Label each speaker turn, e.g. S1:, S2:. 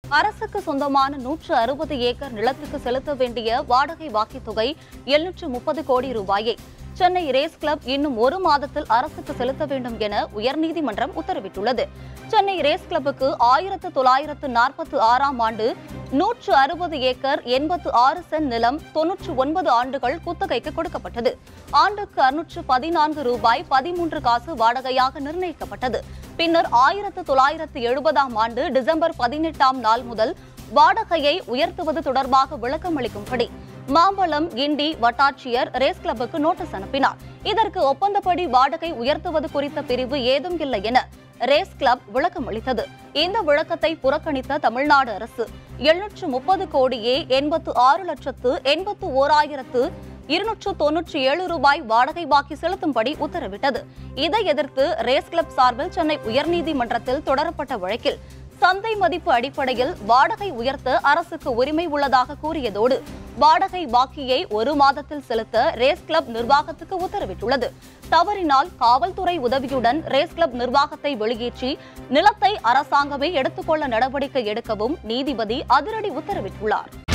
S1: அரசுக்கு சொந்தமான நூற்று அறுபது ஏக்கர் நிலத்துக்கு செலுத்த வேண்டிய வாடகை பாக்கித் தொகை எழுநூற்று முப்பது கோடி ரூபாயை சென்னை ரேஸ் கிளப் இன்னும் ஒரு மாதத்தில் அரசுக்கு செலுத்த வேண்டும் என உயர்நீதிமன்றம் உத்தரவிட்டுள்ளது சென்னை ரேஸ் கிளப்புக்கு ஆயிரத்து தொள்ளாயிரத்து நாற்பத்தி ஆறாம் ஆண்டு நூற்று அறுபது ஏக்கர் எண்பத்து ஆறு சென்ட் நிலம் தொன்னூற்று ஒன்பது ஆண்டுகள் குத்தகைக்கு கொடுக்கப்பட்டது ஆண்டுக்கு அறுநூற்று பதினான்கு ரூபாய் பதிமூன்று காசு வாடகையாக நிர்ணயிக்கப்பட்டது பின்னர் ஆயிரத்து தொள்ளாயிரத்து எழுபதாம் ஆண்டு டிசம்பர் பதினெட்டாம் நாள் முதல் வாடகையை உயர்த்துவது தொடர்பாக விளக்கமளிக்கும்படி மாம்பலம் கிண்டி வட்டாட்சியர் ரேஸ் கிளப்புக்கு நோட்டீஸ் அனுப்பினார் இதற்கு ஒப்பந்தப்படி வாடகை உயர்த்துவது குறித்த பிரிவு ஏதும் இல்லை என ரேஸ் கிளப் விளக்கம் அளித்தது இந்த விளக்கத்தை புறக்கணித்த தமிழ்நாடு அரசு எழுநூற்று முப்பது கோடியே எண்பத்து ஆறு லட்சத்து எண்பத்து ஓராயிரத்து இருநூற்று தொன்னூற்றி ஏழு ரூபாய் வாடகை பாக்கி செலுத்தும்படி உத்தரவிட்டது இதை எதிர்த்து ரேஸ் கிளப் சார்பில் சென்னை உயர்நீதிமன்றத்தில் தொடரப்பட்ட வழக்கில் சந்தை மதிப்பு அடிப்படையில் வாடகை உயர்த்த அரசுக்கு உரிமை உள்ளதாக கூறியதோடு வாடகை பாக்கியை ஒரு மாதத்தில் செலுத்த ரேஸ் கிளப் நிர்வாகத்துக்கு உத்தரவிட்டுள்ளது தவறினால் காவல்துறை உதவியுடன் ரேஸ் கிளப் நிர்வாகத்தை வெளியேற்றி நிலத்தை அரசாங்கமே எடுத்துக்கொள்ள நடவடிக்கை எடுக்கவும் நீதிபதி அதிரடி உத்தரவிட்டுள்ளார்